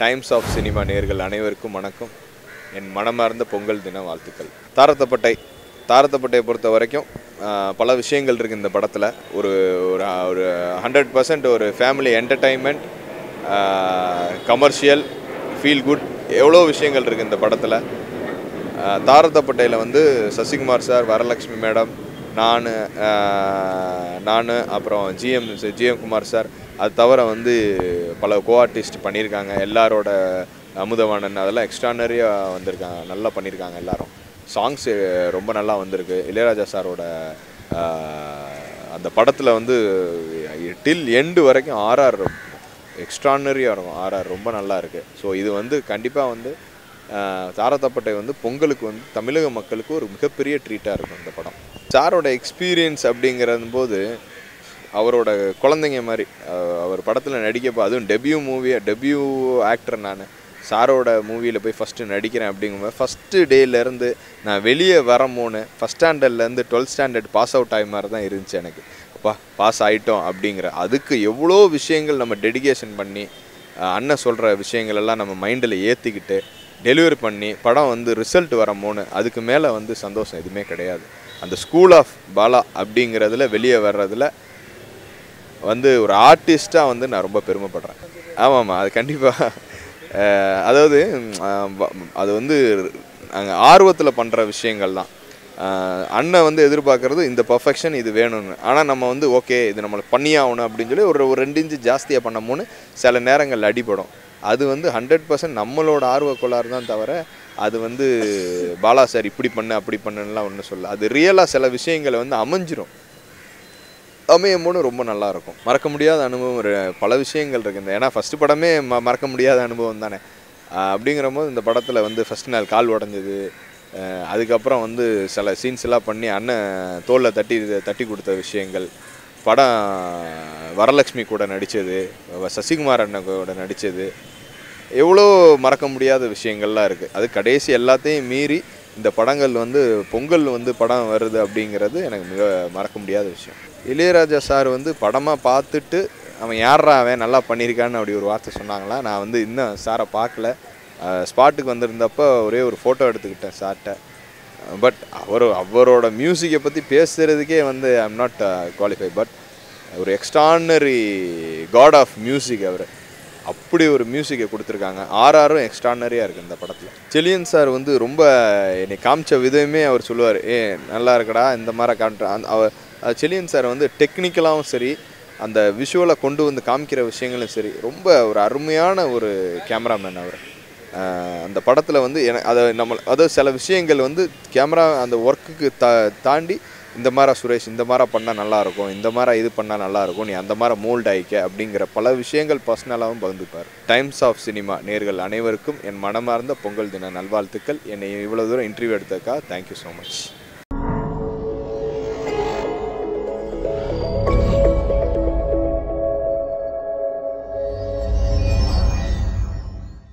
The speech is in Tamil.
டைம்ஸ் ஆஃப் சினிமா நேர்கள் அனைவருக்கும் வணக்கம் என் மனமார்ந்த பொங்கல் தின வாழ்த்துக்கள் தாரத்தப்பட்டை தாரத்தப்பட்டையை பொறுத்த வரைக்கும் ஆஹ், பல விஷயங்கள் இருக்குது இந்த படத்தில் ஒரு ஒரு ஒரு ஹண்ட்ரட் பர்சன்ட் ஒரு family entertainment commercial feel good எவ்வளோ விஷயங்கள் இருக்குது இந்த படத்தில் தாரத்தப்பட்டையில் வந்து சசிகுமார் சார் வரலட்சுமி மேடம் நான் நான் அப்புறம் ஜிஎம் ஜிஎம் குமார் சார் அது தவிர வந்து பல கோ ஆர்டிஸ்ட் பண்ணியிருக்காங்க எல்லாரோட அமுதவாணன் அதெல்லாம் எக்ஸ்ட்ரானரியாக வந்திருக்காங்க நல்லா பண்ணியிருக்காங்க எல்லாரும் சாங்ஸ் ரொம்ப நல்லா வந்திருக்கு இளையராஜா சாரோட ஆஹ், அந்த படத்தில் வந்து டில் எண்டு வரைக்கும் ஆர்ஆர் எக்ஸ்ட்ரானரியாக இருக்கும் ஆர்ஆர் ரொம்ப நல்லா இருக்குது ஸோ இது வந்து கண்டிப்பாக வந்து ஆஹ், தாரத்தப்பட்டை வந்து பொங்கலுக்கு வந்து தமிழக மக்களுக்கு ஒரு மிகப்பெரிய ட்ரீட்டாக இருக்கும் இந்த படம் சாரோட எக்ஸ்பீரியன்ஸ் அப்படிங்கிறது போது அவரோட குழந்தைங்க மாதிரி அஹ், அவர் படத்தில் நடிக்கப்போ அதுவும் டெபியூ மூவி டெபியூ ஆக்டர் நான் சாரோட மூவியில் போய் ஃபஸ்ட்டு நடிக்கிறேன் அப்படிங்கும்போது ஃபஸ்ட்டு டேலேருந்து நான் வெளியே வரமோன்னு ஃபஸ்ட் ஸ்டாண்டர்ட்லேருந்து டுவெல்த் ஸ்டாண்டர்ட் பாஸ் அவுட் ஆகி மாதிரி தான் இருந்துச்சு எனக்கு அப்பா பாஸ் ஆகிட்டோம் அப்படிங்கிற அதுக்கு எவ்வளோ விஷயங்கள் நம்ம டெடிகேஷன் பண்ணி அஹ், அண்ணன் சொல்கிற விஷயங்கள் எல்லாம் நம்ம மைண்டில் ஏற்றிக்கிட்டு டெலிவரி பண்ணி படம் வந்து ரிசல்ட் வரமோன்னு அதுக்கு மேலே வந்து சந்தோஷம் எதுவுமே கிடையாது அந்த ஸ்கூல் ஆஃப் பாலா அப்படிங்கிறதுல வெளியே வர்றதுல வந்து ஒரு ஆர்டிஸ்ட்டாக வந்து நான் ரொம்ப பெருமைப்படுறேன் ஆமாம்மா அது கண்டிப்பாக அதாவது ம், ஆஹ் வ- அது வந்து நாங்கள் ஆர்வத்தில் பண்ணுற விஷயங்கள் தான் ஆஹ் அண்ணன் வந்து எதிர்பார்க்கறது இந்த பர்ஃபெக்ஷன் இது வேணும்னு ஆனால் நம்ம வந்து ஓகே இது நம்மளுக்கு பண்ணியே ஆகணும் அப்படின்னு சொல்லி ஒரு ஒரு ரெண்டு இன்ச்சு ஜாஸ்தியாக பண்ணமோன்னு சில நேரங்கள் அடிபடும் அது வந்து ஹண்ட்ரட் பர்சன்ட் நம்மளோட ஆர்வ கோளாறு தான் தவிர அது வந்து பாலா சார் இப்படி பண்ணு அப்படி பண்ணுன்னுலாம் ஒன்றும் சொல்ல அது ரியலாக சில விஷயங்களை வந்து அமைஞ்சிரும் அமையும் போது ரொம்ப நல்லா இருக்கும் மறக்க முடியாத அனுபவம் ஒரு பல விஷயங்கள் இருக்குது இந்த ஏன்னா ஃபஸ்ட்டு படமே ம மறக்க முடியாத அனுபவம் தானே ஆஹ் அப்படிங்கிற போது இந்த படத்தில் வந்து ஃபஸ்ட் நாள் கால் உடஞ்சது அதுக்கப்புறம் வந்து சில சீன்ஸ் எல்லாம் பண்ணி அண்ணன் தோளில் தட்டி தட்டி கொடுத்த விஷயங்கள் படம் வரலட்சுமி கூட நடித்தது சசிகுமார் அண்ணன் கூட நடித்தது எவ்வளோ மறக்க முடியாத விஷயங்கள்லாம் இருக்குது அது கடைசி எல்லாத்தையும் மீறி இந்த படங்கள் வந்து பொங்கல் வந்து படம் வருது அப்படிங்கிறது எனக்கு மிக மறக்க முடியாத விஷயம் இளையராஜா சார் வந்து படமாக பார்த்துட்டு அவன் யார்ரா அவன் நல்லா பண்ணியிருக்கான்னு அப்படி ஒரு வார்த்தை சொன்னாங்களா நான் வந்து இன்னும் சாரை பார்க்கல ஸ்பாட்டுக்கு வந்திருந்தப்போ ஒரே ஒரு ஃபோட்டோ எடுத்துக்கிட்டேன் சார்கிட்ட பட் அவர் அவரோட மியூசிக்கை பற்றி பேசுகிறதுக்கே வந்து ஐம் நாட் குவாலிஃபை பட் ஒரு எக்ஸ்ட்ரானரி காட் ஆஃப் மியூசிக் அவர் அப்படி ஒரு மியூசிக்கை கொடுத்துருக்காங்க ஆர்ஆரும் எக்ஸ்ட்ரானரியாக இருக்குது இந்த படத்தில் செலியன் சார் வந்து ரொம்ப என்னை காமிச்ச விதமே அவர் சொல்லுவார் ஏ நல்லா இருக்கடா இந்த மாதிரி காட்டுற அந்த அவர் அஹ் செலியன் சார் வந்து டெக்னிக்கலாகவும் சரி அந்த விஷுவலை கொண்டு வந்து காமிக்கிற விஷயங்களும் சரி ரொம்ப ஒரு அருமையான ஒரு கேமராமேன் அவர் ஆஹ் அந்த படத்தில் வந்து என அதை நம்ம அதாவது சில விஷயங்கள் வந்து கேமரா அந்த ஒர்க்குக்கு தா தாண்டி இந்த மாதிரி சுரேஷ் இந்த மாதிரி பண்ணால் நல்லாயிருக்கும் இந்த மாதிரி இது பண்ணால் நல்லாயிருக்கும் நீ அந்த மாதிரி மோல்ட் ஆயிக்க அப்படிங்கிற பல விஷயங்கள் பர்சனலாகவும் பகிர்ந்துப்பார் டைம்ஸ் ஆஃப் சினிமா நேர்கள் அனைவருக்கும் என் மனமார்ந்த பொங்கல் தின நல்வாழ்த்துக்கள் என்னை இவ்வளோ தூரம் இன்டர்வியூ எடுத்ததுக்காக தேங்க்யூ ஸோ மச்